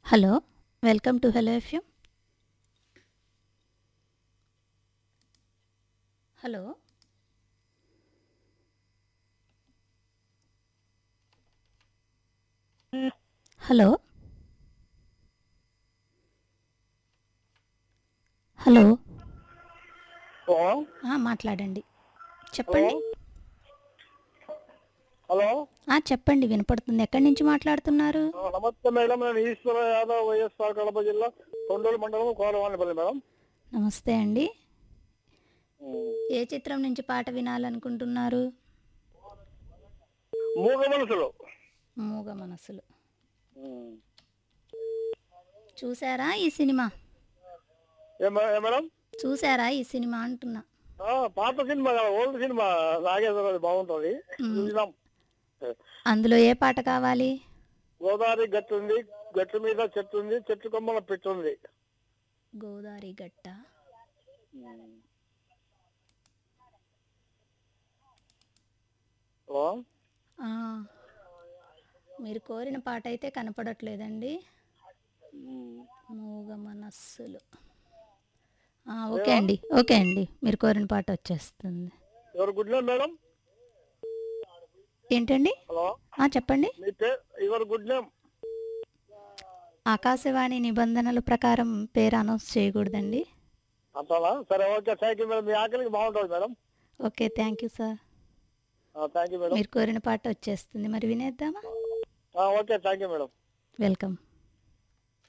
hello welcome to hello FM hello hello hello hello ఆ, మాట్లాడండి చెప్పండి హలో ఆ, చెప్పండి వినపడుతుంది ఎక్కడి నుంచి మాట్లాడుతున్నారు ఆ, నమస్తే మేడం నేను ఈశ్వర యాదవ్ వైఎస్ఆర్ కడప జిల్లా తొండూరు మండలం కోరవాణిపల్లి మేడం నమస్తే అండి ఏ చిత్రం నుంచి పాట వినాలనుకుంటున్నారు మూగ మనసులు మూగ మనసులు చూసారా ఈ సినిమా ఏ మే- ఏ మేడం చూసారా ఈ సినిమా అంటున్నా ఆ, పాత సినిమా కదా ఓల్డ్ సినిమా నాగేశ్వర అది బాగుంటుంది చూసినాం అందులో ఏ పాట కావాలి గోదావరి గట్టు ఉంది గట్టు మీద చెట్టు ఉంది చెట్టు కొమ్మల పెట్టుంది గోదావరి గట్ట హలో ఆ, మీరు కోరిన పాట అయితే కనపడట్లేదండి మూగ మనస్సులు ఆ, ఓకే అండి ఓకే అండి మీరు కోరిన పాట వచ్చేస్తుంది ఎవరు గుడ్ నేమ్ మేడం ఏంటండి హలో ఆ, చెప్పండి మీ పేరు ఎవరు గుడ్ నేమ్ ఆకాశవాణి నిబంధనల ప్రకారం పేరు అనౌన్స్ చేయకూడదండి అంటారా సరే ఓకే థ్యాంక్ యూ మేడం మీ ఆకలికి బాగుంటుంది madam okay thank you sir thank you madam మీరు కోరిన పాట వచ్చేస్తుంది మరి వినేద్దామా okay thank you madam welcome